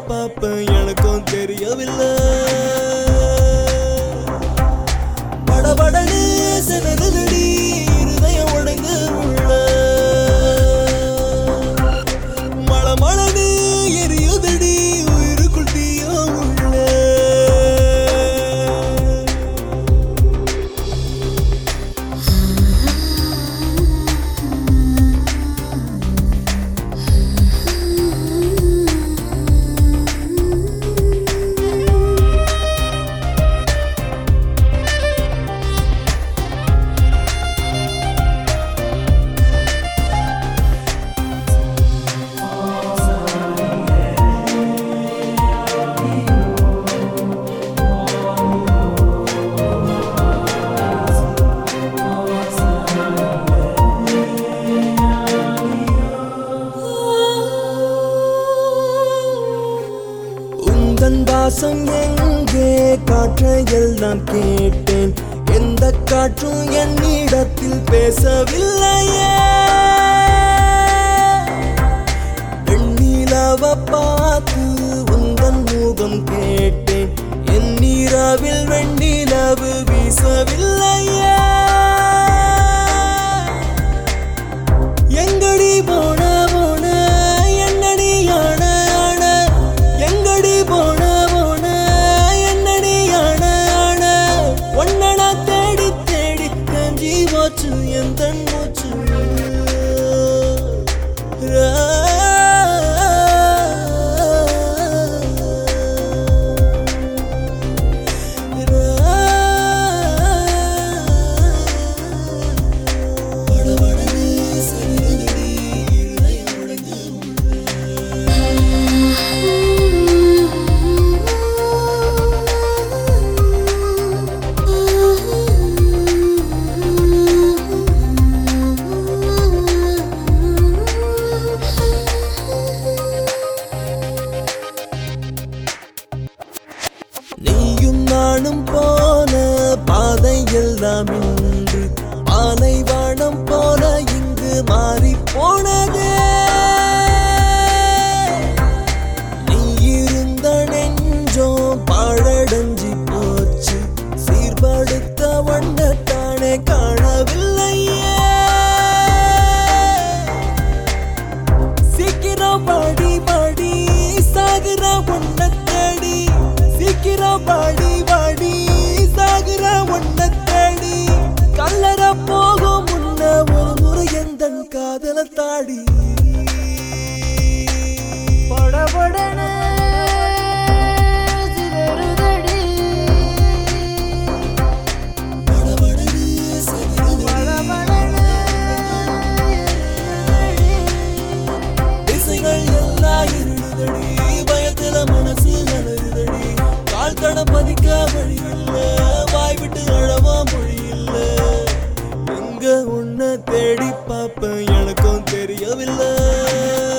பார்ப்பேன் எனக்கும் தெரியவில்லை படபடனு சிதறுதடி இருதயம் உடைந்து உள்ள மளமளனு எரியுதடி உயிருக்குள் தீயோ உள்ள உந்தன் வாசம் எங்கே காற்றையெல்லாம் நான் கேட்டேன் எந்த காற்றும் என்னிடத்தில் பேசவில்லையே வெண்ணிலவ பார்த்து உந்தன் முகம் கேட்டேன் என் நீராவில் வெண்ணிலவு வீசவில்லையே எங்கடி போன போன என்னடி ஆன ஆன எங்கடி போன போன என்னடி ஆன ஆன ஒன்னன தேடி தேடி கஞ்சி போச்சு என் தன் மூச்சு படபடனு சிதறுதடி இருதயம் உடைந்து நீயும் நானும் போன பாதை எல்லாம் இன்று பாலைவனம் போல இங்கு மாறி போனதே நீ இருந்த நெஞ்சோ பாழடைஞ்சி போச்சு சீர்படுத்த வண்ணத்தானே காணவில்லையே சீக்கிரம் பாடி பாடி சாகுற ஒன்ன தேடி சீக்கிரம் பாடி பாடி சாகுற ஒன்ன தேடி கல்லற போகும் முன்ன ஒரு முறை எந்தன் காதல தாடி படபடன சிதறுதடி படபடனு சிதறுதடி. படபடன திசைகள் எல்லாம் இருளுதடி பயத்துல மனசு அலறுதடி கால் தட பதிக்க வழி இல்ல வாய் விட்டு அழவா மொழி இல்ல எங்க உன்னை தேடி பார்ப்பேன் எனக்கும் தெரியவில்லை